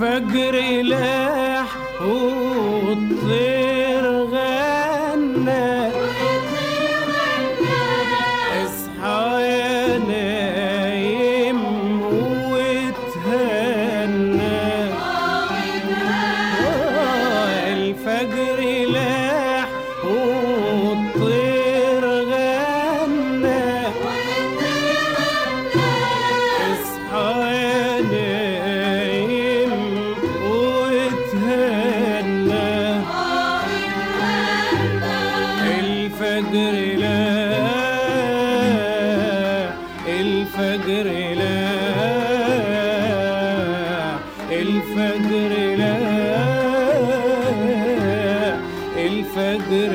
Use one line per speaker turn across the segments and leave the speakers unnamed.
الفجر لاح والطير غنى اصحى يا نايم وتهنى الفجر لاح والطير غنى اصحى يا نايم وتهنى الفجر لاح الفجر لاح الفجر لاح الفجر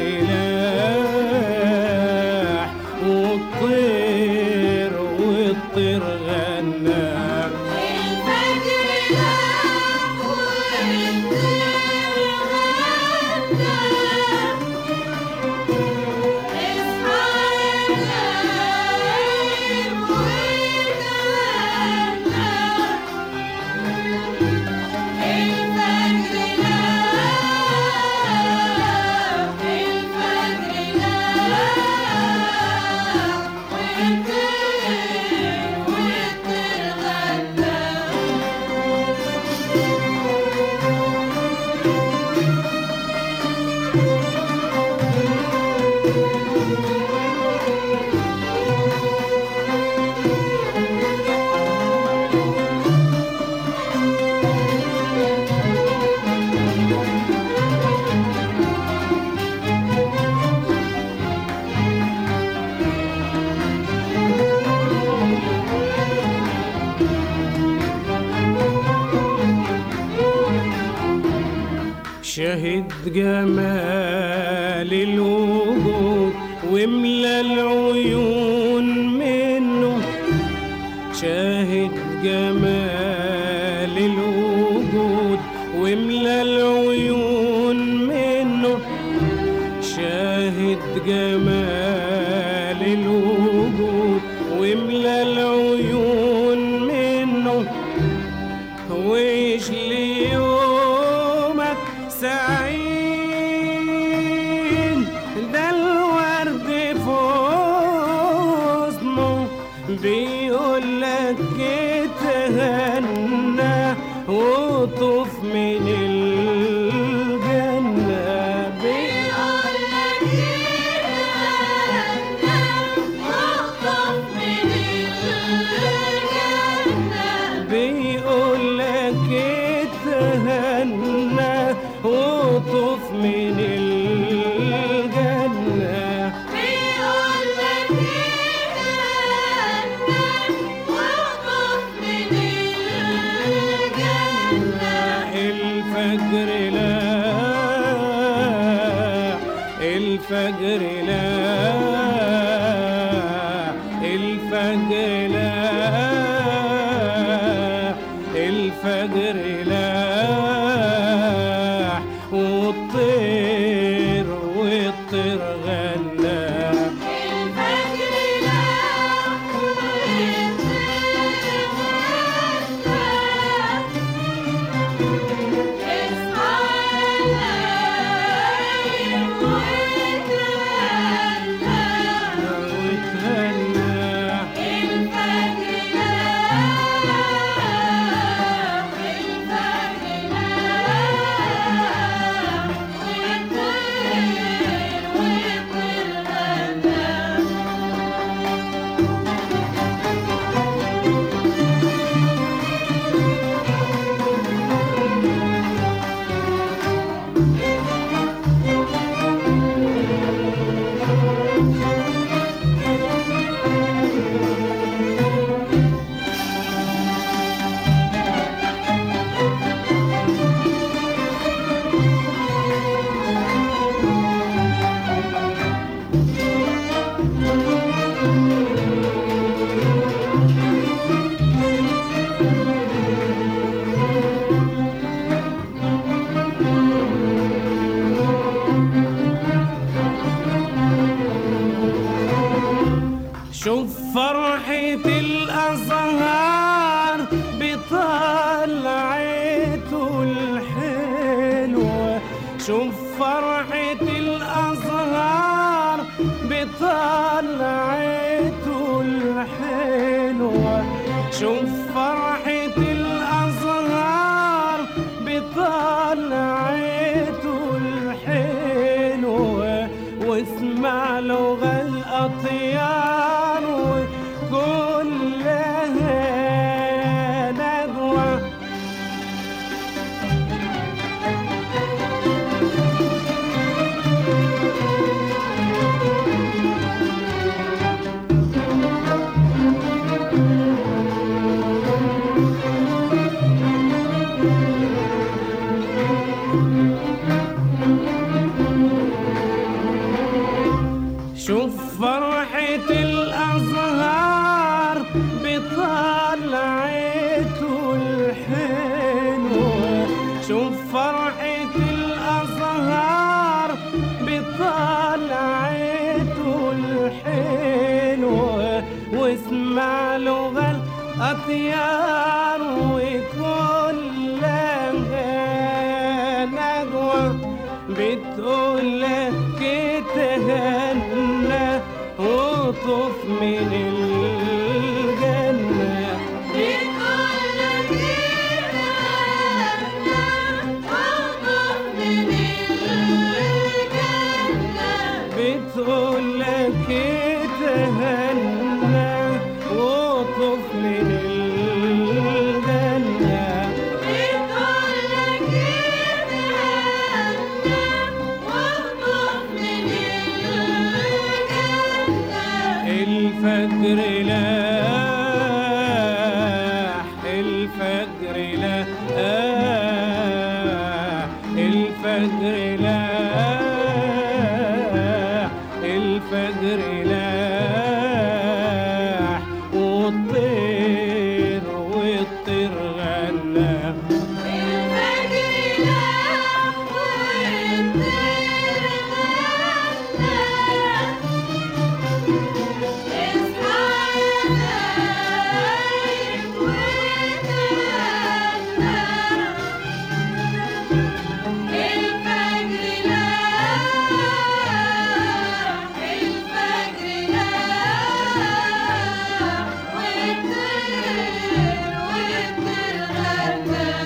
لاح والطير والطير غنى شهد جمال الوجود واملى العيون منه شاهد جمال الوجود واملى العيون منه شاهد جمال الوجود واملى العيون منه ويش ليومك سعيد ده الورد في حضنه بيقول لك اتهنى وطوف من الجنة بيقول بيقول لك اتهنى وطوف من الجنة الفجر لا الفجر لا الفجر لا الفجر لا والطير والطير غنى وتهنى شوف فرحة الأزهار بطلعته شوف فرحة الأزهار بطلعته الحلوة شوف فرحة الأزهار بطلعته الحلوة واسمع لغة الأطيار وكلها ندوة شوف فرحة الأزهار بطلعته الحلوة شوف فرحة الأزهار بطلعته الحلوة واسمع لغة الأطيار وكلها نجوى بتقول لك تهنى وطف من الجنة
بكل جنة
بتقول لك تهنى وطف من الجنة
بكل جنة واهبط من الجنة
الفجر لاح الفجر لاح الفجر لاح الفجر لاح والطير والطير غنى
الفجر لاح والطير غنى اصحى يا نايم وتهنى الفجر لاح الفجر لاح والطير والطير غنى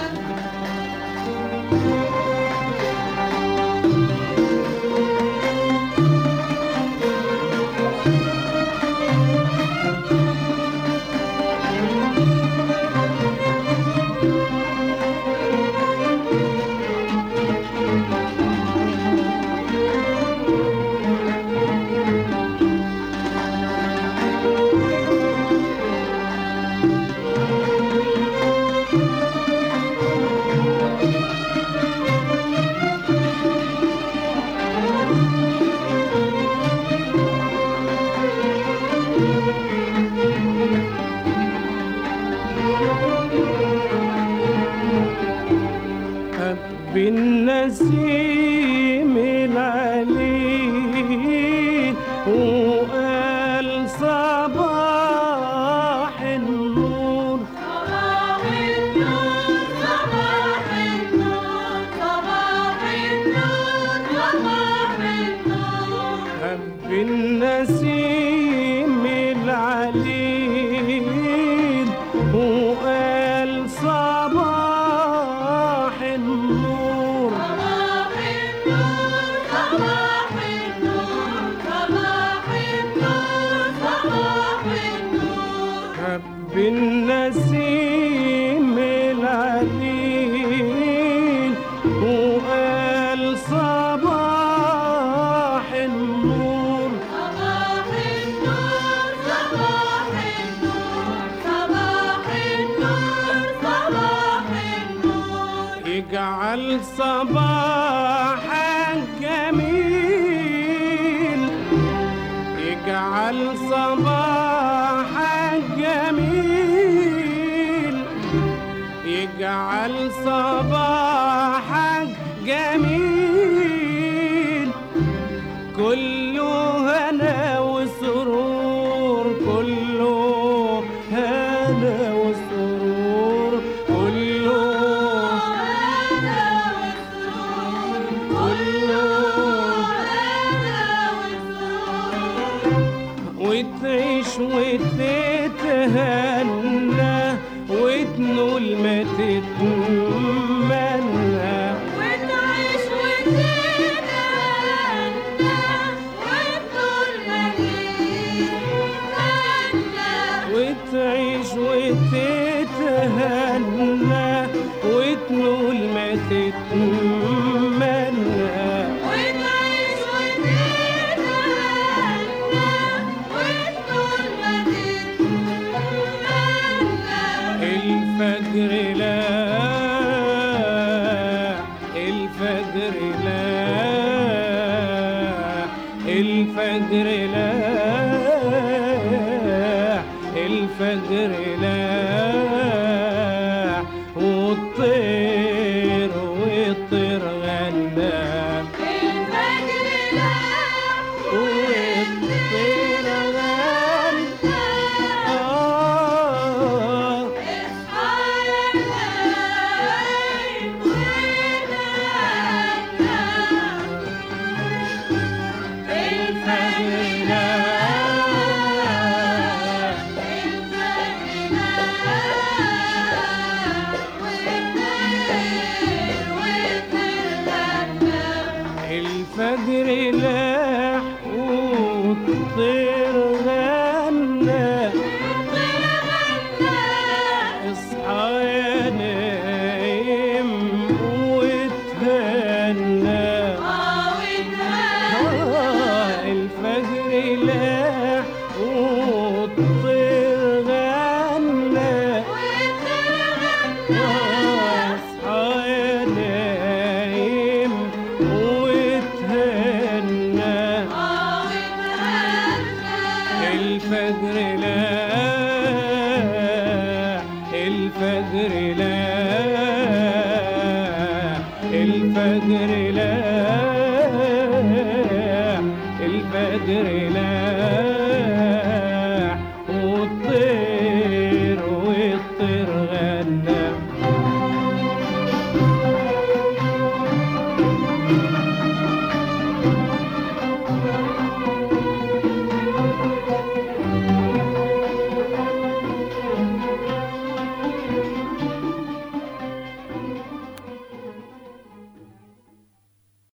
حب النسيم العليل وقال صباح النور
صباح النور صباح النور صباح النور صباح النور
حب النسيم العليل وقال صباح النور
صباح النور صباح النور صباح النور صباح النور
حب النسيم العليل وقال صباح النور
صباح النور صباح النور صباح النور صباح النور
يجعل صباحك جميل يجعل صباحك جميل يجعل صباحك جميل كله هنا وسرور كله هنا وسرور كله
هذا والسرور
وتنول ما تتمنى
وتعيش وتتهنى وتطول ما تتمنى
وتعيش وتتهنى وتنول ما تتمنى
وتعيش وتتهنى وتطول ما تتمنى
الفجر لا الفجر لا الفجر لا الفجر لا والطير والطير غنى